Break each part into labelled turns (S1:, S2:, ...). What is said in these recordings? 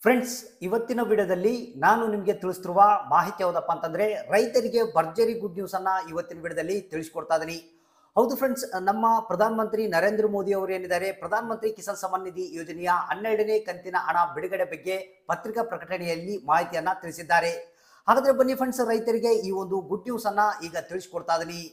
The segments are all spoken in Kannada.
S1: ಫ್ರೆಂಡ್ಸ್ ಇವತ್ತಿನ ವಿಡಿಯೋದಲ್ಲಿ ನಾನು ನಿಮಗೆ ತಿಳಿಸ್ತಿರುವ ಮಾಹಿತಿ ಯಾವುದಪ್ಪ ಅಂತಂದ್ರೆ ರೈತರಿಗೆ ಭರ್ಜರಿ ಗುಡ್ ನ್ಯೂಸ್ ಅನ್ನ ಇವತ್ತಿನ ವಿಡಿಯೋದಲ್ಲಿ ತಿಳಿಸ್ಕೊಡ್ತಾ ಇದೀನಿ ಹೌದು ಫ್ರೆಂಡ್ಸ್ ನಮ್ಮ ಪ್ರಧಾನಮಂತ್ರಿ ನರೇಂದ್ರ ಮೋದಿ ಅವರು ಏನಿದ್ದಾರೆ ಪ್ರಧಾನಮಂತ್ರಿ ಕಿಸಾನ್ ಸಮ್ಮಾನ್ ನಿಧಿ ಯೋಜನೆಯ ಹನ್ನೆರಡನೇ ಕಂತಿನ ಹಣ ಬಿಡುಗಡೆ ಬಗ್ಗೆ ಪತ್ರಿಕಾ ಪ್ರಕಟಣೆಯಲ್ಲಿ ಮಾಹಿತಿಯನ್ನ ತಿಳಿಸಿದ್ದಾರೆ ಹಾಗಾದ್ರೆ ಬನ್ನಿ ಫ್ರೆಂಡ್ಸ್ ರೈತರಿಗೆ ಈ ಒಂದು ಗುಡ್ ನ್ಯೂಸ್ ಅನ್ನ ಈಗ ತಿಳಿಸ್ಕೊಡ್ತಾ ಇದೀನಿ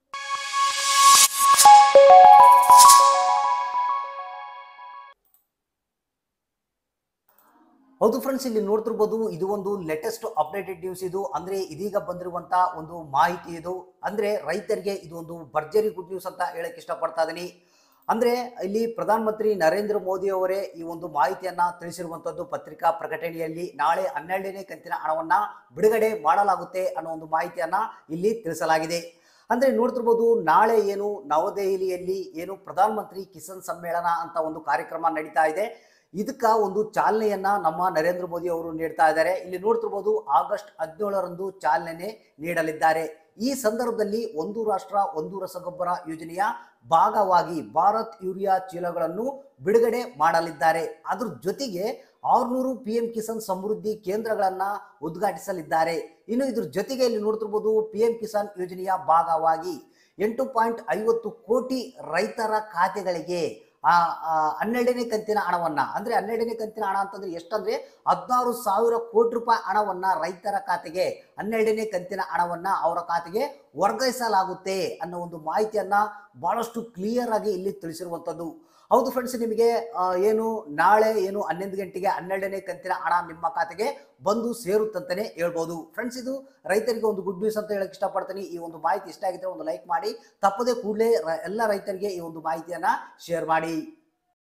S1: ಹೌದು ಫ್ರೆಂಡ್ಸ್ ಇಲ್ಲಿ ನೋಡ್ತಿರ್ಬೋದು ಇದು ಒಂದು ಲೇಟೆಸ್ಟ್ ಅಪ್ಡೇಟೆಡ್ ನ್ಯೂಸ್ ಇದು ಅಂದ್ರೆ ಇದೀಗ ಬಂದಿರುವಂತ ಒಂದು ಮಾಹಿತಿ ಇದು ಅಂದ್ರೆ ರೈತರಿಗೆ ಇದು ಒಂದು ಭರ್ಜರಿ ಗುಡ್ ನ್ಯೂಸ್ ಅಂತ ಹೇಳಕ್ ಇಷ್ಟಪಡ್ತಾ ಇದೀನಿ ಅಂದ್ರೆ ಇಲ್ಲಿ ಪ್ರಧಾನಮಂತ್ರಿ ನರೇಂದ್ರ ಮೋದಿ ಅವರೇ ಈ ಒಂದು ಮಾಹಿತಿಯನ್ನ ತಿಳಿಸಿರುವಂತದ್ದು ಪತ್ರಿಕಾ ಪ್ರಕಟಣೆಯಲ್ಲಿ ನಾಳೆ ಹನ್ನೆರಡನೇ ಕಂತಿನ ಹಣವನ್ನ ಬಿಡುಗಡೆ ಮಾಡಲಾಗುತ್ತೆ ಅನ್ನೋ ಒಂದು ಮಾಹಿತಿಯನ್ನ ಇಲ್ಲಿ ತಿಳಿಸಲಾಗಿದೆ ಅಂದ್ರೆ ನೋಡ್ತಿರ್ಬೋದು ನಾಳೆ ಏನು ನವದೆಹಲಿಯಲ್ಲಿ ಏನು ಪ್ರಧಾನಮಂತ್ರಿ ಕಿಸಾನ್ ಸಮ್ಮೇಳನ ಅಂತ ಒಂದು ಕಾರ್ಯಕ್ರಮ ನಡೀತಾ ಇದೆ ಇದಕ್ಕ ಒಂದು ಚಾಲನೆಯನ್ನ ನಮ್ಮ ನರೇಂದ್ರ ಮೋದಿ ಅವರು ನೀಡ್ತಾ ಇದ್ದಾರೆ ಇಲ್ಲಿ ನೋಡ್ತಿರ್ಬೋದು ಆಗಸ್ಟ್ ಹದಿನೇಳರಂದು ಚಾಲನೆ ನೀಡಲಿದ್ದಾರೆ ಈ ಸಂದರ್ಭದಲ್ಲಿ ಒಂದು ರಾಷ್ಟ್ರ ಒಂದು ರಸಗೊಬ್ಬರ ಯೋಜನೆಯ ಭಾಗವಾಗಿ ಭಾರತ್ ಯೂರಿಯಾ ಚೀಲಗಳನ್ನು ಬಿಡುಗಡೆ ಮಾಡಲಿದ್ದಾರೆ ಅದ್ರ ಜೊತೆಗೆ ಆರ್ನೂರು ಪಿ ಎಂ ಕಿಸಾನ್ ಸಮೃದ್ಧಿ ಕೇಂದ್ರಗಳನ್ನ ಉದ್ಘಾಟಿಸಲಿದ್ದಾರೆ ಇನ್ನು ಇದ್ರ ಜೊತೆಗೆ ಇಲ್ಲಿ ನೋಡ್ತಿರ್ಬೋದು ಪಿ ಎಂ ಕಿಸಾನ್ ಯೋಜನೆಯ ಭಾಗವಾಗಿ ಎಂಟು ಪಾಯಿಂಟ್ ಐವತ್ತು ಕೋಟಿ ರೈತರ ಖಾತೆಗಳಿಗೆ ಆ ಆ, ಹನ್ನೆರಡನೇ ಕಂತಿನ ಹಣವನ್ನ ಅಂದ್ರೆ ಹನ್ನೆರಡನೇ ಕಂತಿನ ಹಣ ಅಂತಂದ್ರೆ ಎಷ್ಟಂದ್ರೆ ಹದಿನಾರು ಸಾವಿರ ಕೋಟಿ ರೂಪಾಯಿ ಹಣವನ್ನ ರೈತರ ಖಾತೆಗೆ ಹನ್ನೆರಡನೇ ಕಂತಿನ ಹಣವನ್ನ ಅವರ ಖಾತೆಗೆ ವರ್ಗಾಯಿಸಲಾಗುತ್ತೆ ಅನ್ನೋ ಒಂದು ಮಾಹಿತಿಯನ್ನ ಬಹಳಷ್ಟು ಕ್ಲಿಯರ್ ಆಗಿ ಇಲ್ಲಿ ತಿಳಿಸಿರುವಂತದ್ದು ಹೌದು ಫ್ರೆಂಡ್ಸ್ ನಿಮಗೆ ಆ, ಏನು ನಾಳೆ ಏನು ಹನ್ನೊಂದು ಗಂಟೆಗೆ ಹನ್ನೆರಡನೇ ಕಂತಿನ ಹಣ ನಿಮ್ಮ ಖಾತೆಗೆ ಬಂದು ಸೇರುತ್ತಂತಾನೆ ಹೇಳ್ಬೋದು ಫ್ರೆಂಡ್ಸ್ ಇದು ರೈತರಿಗೆ ಒಂದು ಗುಡ್ ನ್ಯೂಸ್ ಅಂತ ಹೇಳಕ್ ಇಷ್ಟಪಡ್ತೀನಿ ಈ ಒಂದು ಮಾಹಿತಿ ಇಷ್ಟ ಆಗಿದ್ರೆ ಒಂದು ಲೈಕ್ ಮಾಡಿ ತಪ್ಪದೆ ಕೂಡಲೇ ಎಲ್ಲ ರೈತರಿಗೆ ಈ ಒಂದು ಮಾಹಿತಿಯನ್ನ ಶೇರ್ ಮಾಡಿ